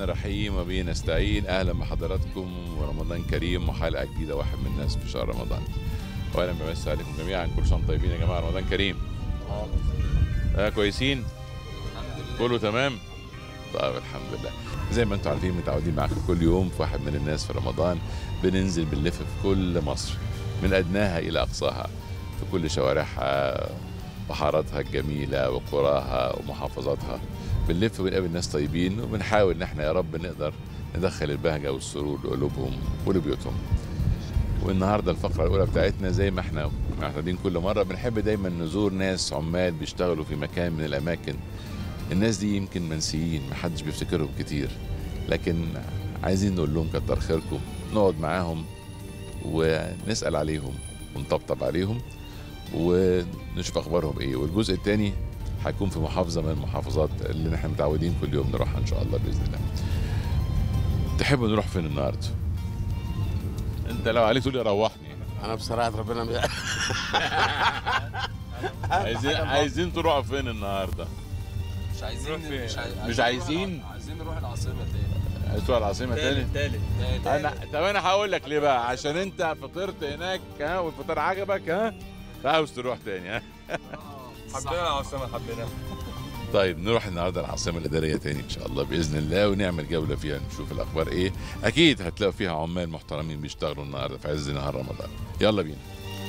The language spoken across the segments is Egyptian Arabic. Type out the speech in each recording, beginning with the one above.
الرحيم وبه نستعين اهلا بحضراتكم ورمضان كريم وحلقه جديده واحد من الناس في شهر رمضان واهلا بمسي عليكم جميعا كل سنه وانتم طيبين يا جماعه رمضان كريم اه كويسين كله تمام طيب الحمد لله زي ما انتم عارفين متعودين معاكم كل يوم في واحد من الناس في رمضان بننزل بنلف في كل مصر من ادناها الى اقصاها في كل شوارعها وحاراتها الجميله وقراها ومحافظاتها بنلف وبنقابل ناس طيبين وبنحاول ان احنا يا رب نقدر ندخل البهجه والسرور لقلوبهم ولبيوتهم والنهارده الفقره الاولى بتاعتنا زي ما احنا معتادين كل مره بنحب دايما نزور ناس عمال بيشتغلوا في مكان من الاماكن الناس دي يمكن منسيين محدش بيفتكرهم كتير لكن عايزين نقول لهم كتر خيركم نقعد معاهم ونسال عليهم ونطبطب عليهم ونشوف اخبارهم ايه والجزء الثاني هيكون في محافظه من المحافظات اللي احنا متعودين كل يوم نروحها ان شاء الله باذن الله تحبوا نروح فين النهارده انت لو عليك تقول لي روحني انا بصراحه ربنا م... عايزين عايزين تروحوا فين النهارده مش عايزين مش, عايز... مش عايزين؟ عايزين نروح العاصمه تاني عايز تروح العاصمه تاني تالت انا طب انا هقول لك ليه بقى عشان انت فطرت هناك ها والفطار عجبك ها فعاوز تروح تاني ها حبينا العاصمه حبينا طيب نروح النهارده العاصمه الاداريه تاني ان شاء الله باذن الله ونعمل جوله فيها نشوف الاخبار ايه اكيد هتلاقوا فيها عمال محترمين بيشتغلوا النهارده في عز نهار رمضان يلا بينا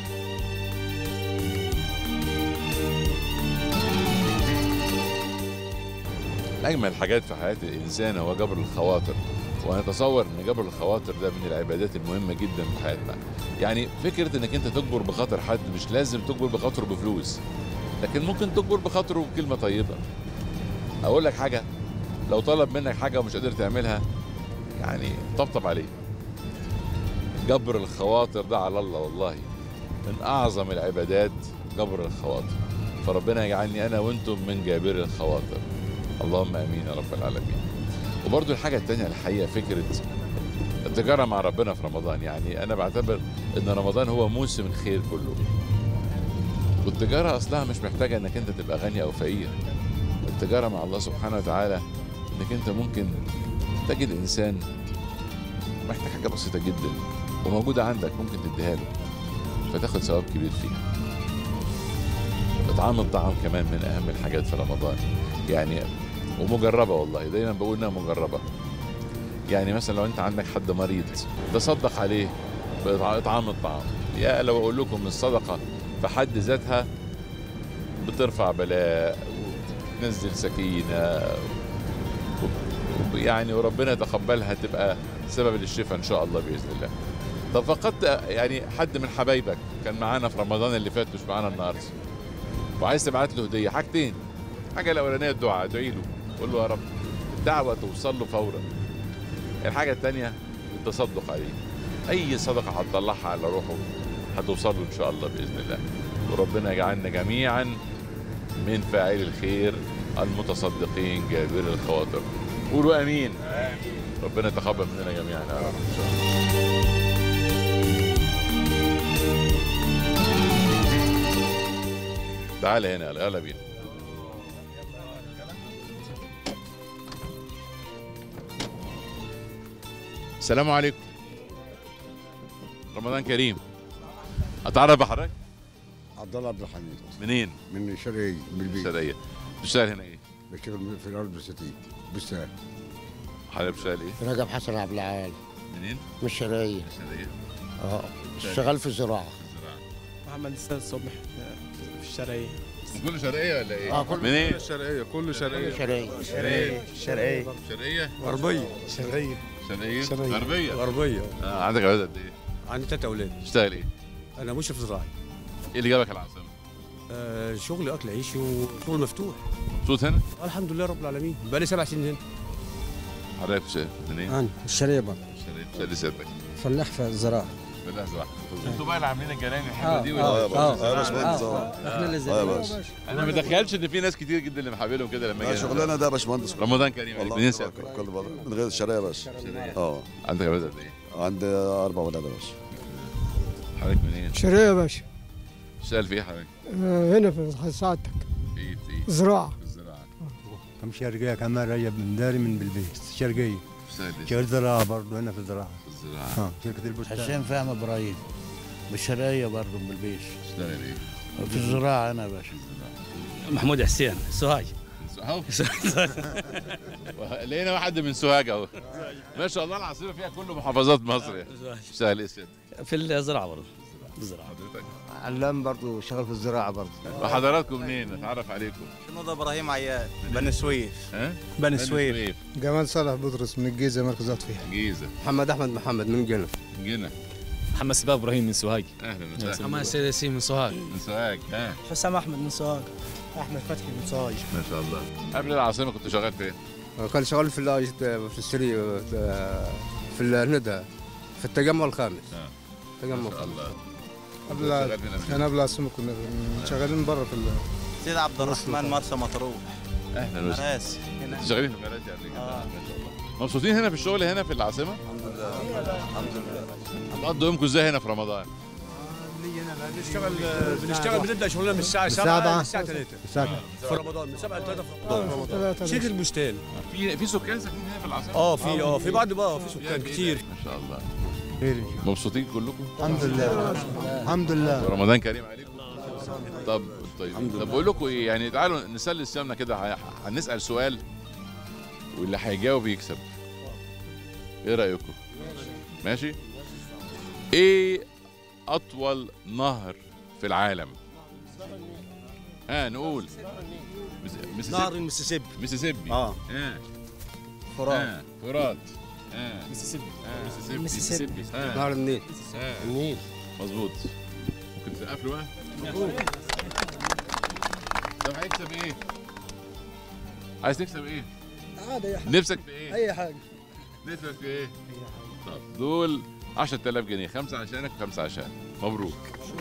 من اجمل الحاجات في حياه الانسان هو جبر الخواطر ونتصور ان جبر الخواطر ده من العبادات المهمه جدا في حياتنا يعني فكره انك انت تجبر بخاطر حد مش لازم تجبر بخاطره بفلوس لكن ممكن تجبر بخاطره بكلمه طيبه اقول لك حاجه لو طلب منك حاجه ومش قادر تعملها يعني طبطب عليه جبر الخواطر ده على الله والله من اعظم العبادات جبر الخواطر فربنا يجعلني انا وانتم من جابر الخواطر اللهم امين يا رب العالمين وبرضو الحاجه الثانيه الحقيقه فكره التجاره مع ربنا في رمضان يعني انا بعتبر ان رمضان هو موسم الخير كله والتجاره اصلها مش محتاجه انك انت تبقى غني او فقير التجاره مع الله سبحانه وتعالى انك انت ممكن تجد انسان محتاج حاجه بسيطه جدا وموجوده عندك ممكن تديها له فتاخد ثواب كبير فيها اطعام الطعام كمان من اهم الحاجات في رمضان يعني ومجربه والله دايما بقول انها مجربه يعني مثلا لو انت عندك حد مريض تصدق عليه باطعام الطعام يا لو اقول لكم الصدقه في حد ذاتها بترفع بلاء وتنزل سكينه يعني وربنا يتقبلها تبقى سبب للشفاء ان شاء الله باذن الله طب فقدت يعني حد من حبايبك كان معانا في رمضان اللي فات مش معانا النهارده وعايز تبعت له هديه حاجتين الحاجه الاولانيه الدعاء ادعي له قول له يا رب الدعوه توصل له فورا الحاجه الثانيه التصدق عليه اي صدقه هتطلعها على روحه هتوصل له ان شاء الله باذن الله وربنا يجعلنا جميعا من فاعلي الخير المتصدقين جابر الخواطر قولوا امين ربنا يتقبل مننا جميعا يا رب ان شاء الله تعال هنا يلا يلا بينا السلام عليكم رمضان كريم اتعرف بحضرتك عبد الله عبد الحميد منين من الشرقية من البيت الشرقيه بتشتغل هنا ايه بشتغل في الارض بستين بستان حضرتك بتشتغل ايه رجب حسن عبد العال منين من الشرقية الشرقيه اه شغال في الزراعة محمد السيد صبح في الشرقية كله شرقيه ولا ايه اه كل منين الشرقية كله شرقية شرقية شرقيه الشرقية شرقيه غربية شرقية شرقيه شرقية. غربيه غربية آه عندك اولاد قد ايه عندي تلات أولاد تشتغل ايه أنا مشرف زراعي ايه اللي جابك العاصمه آه شغلي أكل عيش وشغل مفتوح مبسوط هنا آه الحمد لله رب العالمين بقالي سبع سنين هنا حضرتك بتشتغل منين أنا الشرقية برضه شرقيه شرقيه سيادتك فلاح في الزراعة بالله صح انتوا بقى اللي عاملين الجناين الحلوه اه دي اه ولا اه يا باشمهندس اه اه احنا اللي اه يا زي باشا انا ما اتخيلش ان في ناس كتير جدا اللي محابلهم كده لما لا جاي شغلنا ده يا باشمهندس رمضان كريم عليك. والله منين تبارك سيادتك كل بلد من غير الشرقية يا باشا اه عندك اولاد قد ايه عندي اربع ولاد يا باشا حضرتك منين شرقية يا باشا تشتغل في ايه حضرتك آه، هنا في سعادتك في ايه في ايه زراعة في الزراعه كم شرقية كمان رجب من داري من بلبيس شرقية في سهل شغال زراعة برضه هنا في الزراعة الزراعه اه شركة البستان حسين فهم ابراهيم بالشرقية برضه بالبيش اشتغل ايه؟ في الزراعة انا يا باشا محمود حسين سوهاج اهو لقينا واحد من سوهاج اهو ما شاء الله العاصمه فيها كل محافظات مصر يعني سهل اسد في الزراعه برضه الزراعه حضرتك علام برضه شغال في الزراعة برضه وحضراتكم منين؟ نتعرف عليكم شنو ابراهيم عياد بني سويف ها؟ بني سويف جمال صالح بطرس من الجيزه مركز عطفي جيزه محمد احمد محمد من جنة جنة محمد سباق ابراهيم من سوهاج اهلا وسهلا محمد السيد ياسين من سوهاج من سوهاج ها حسام احمد من سوهاج احمد فتحي من سوهاج ما شاء الله قبل العاصمه كنت شغال فين؟ كان شغال في ال- في السري في الندى في التجمع الخامس آه. التجمع ما شاء الخامس الله قبل كنت شغال فين قبل انا قبل العاصمه كنا شغالين بره في سيد عبد الرحمن مرسى مطروح اهلا وسهلا مراسي كنت شغالين في مراسي قبل كده ما شاء الله مبسوطين هنا في الشغل هنا في العاصمه؟ بتقضوا يومكم ازاي هنا في رمضان؟ بنشتغل بنشتغل بنبدا شغلنا من الساعه 7 سبعة. للساعه 3 ساكن في رمضان من 7 ل 3 في رمضان شركه البستان في في سكان ساكنين هنا في العاصمه؟ اه في اه في بعض بقى في سكان كتير ما شاء الله خير إن شاء الله. مبسوطين كلكم؟ الحمد لله الحمد لله رمضان كريم عليكم طب طيب طب بقول لكم ايه يعني تعالوا نسلي السمنه كده ه- هنسال سؤال واللي هيجاوب يكسب ايه رايكم ماشي ايه اطول نهر في العالم ها نقول مس- نهر ميسيسيبي المسيسيبي ميسيسيبي اه ها فرات ها فرات ها ميسيسيبي ها ميسيسيبي ها نهر النيل ها النيل مظبوط ممكن تسقف له بقى طب هيكسب ايه؟ عايز تكسب ايه؟ عادي اي نفسك في ايه؟ اي حاجه نفسك في ايه؟ طب دول 10000 جنيه خمسة عشانك وخمسة عشان مبروك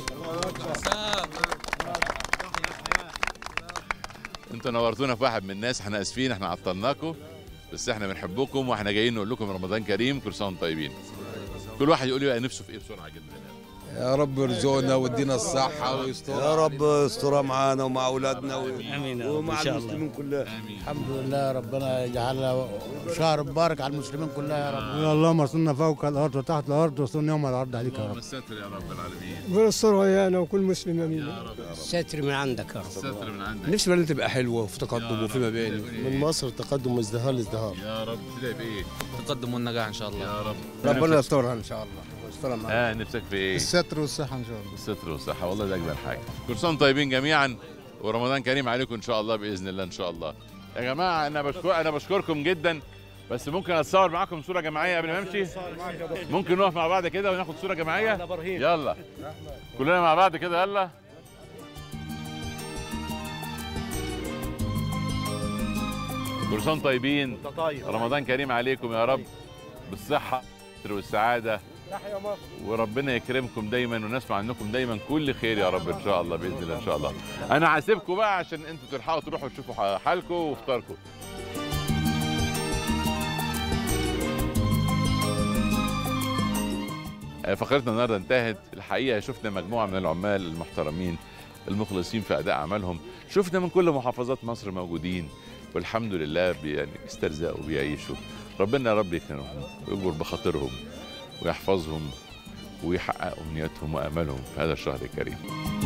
انتوا نورتونا في واحد من الناس احنا اسفين احنا عطلناكم بس احنا بنحبكم واحنا جايين نقول لكم رمضان كريم كل سنه وانتم طيبين كل واحد يقول لي بقى نفسه في ايه بسرعه جدا يا رب يرزقنا ويدينا الصحة ويستر يا رب استرها معانا ومع أولادنا امين ومع المسلمين كلها امين الحمد لله ربنا يجعلها شهر مبارك على المسلمين كلها يا رب يا اللهم ارسلنا فوق الارض وتحت الارض وصلنا يوم الارض عليك يا اللهم رب الستر يا رب العالمين والصر ويانا وكل مسلم امين يا رب ستر من عندك يا رب الستر من عندك نفسي بلد تبقى حلوه وفي تقدم وفي مباني من مصر تقدم وازدهار لازدهار يا رب تلاقي في ايه تقدم والنجاح ان شاء الله يا رب ربنا يسترها ان شاء الله ويسترها معنا اه نفسك في ايه الستر والصحه ان شاء الله الستر والصحه والله ده اجمل حاجه كل سنه وانتم طيبين جميعا ورمضان كريم عليكم ان شاء الله باذن الله ان شاء الله يا جماعه انا بشكر انا بشكركم جدا بس ممكن اتصور معاكم صوره جماعيه قبل ما امشي ممكن نقف مع بعض كده وناخد صوره جماعيه يلا كلنا مع بعض كده يلا كل سنه وانتم طيبين رمضان كريم عليكم يا رب بالصحه والسعاده وربنا يكرمكم دايما ونسمع عنكم دايما كل خير يا رب ان شاء الله باذن الله ان شاء الله انا هسيبكم بقى عشان انتوا تلحقوا تروحوا تشوفوا حالكم وافطاركم آه، فقرتنا النهارده انتهت الحقيقه شفنا مجموعه من العمال المحترمين المخلصين في اداء اعمالهم شفنا من كل محافظات مصر موجودين والحمد لله بي- يعني بيسترزقوا وبيعيشوا ربنا يا رب يكرمهم ويجبر بخاطرهم ويحفظهم ويحقق امنياتهم وامالهم في هذا الشهر الكريم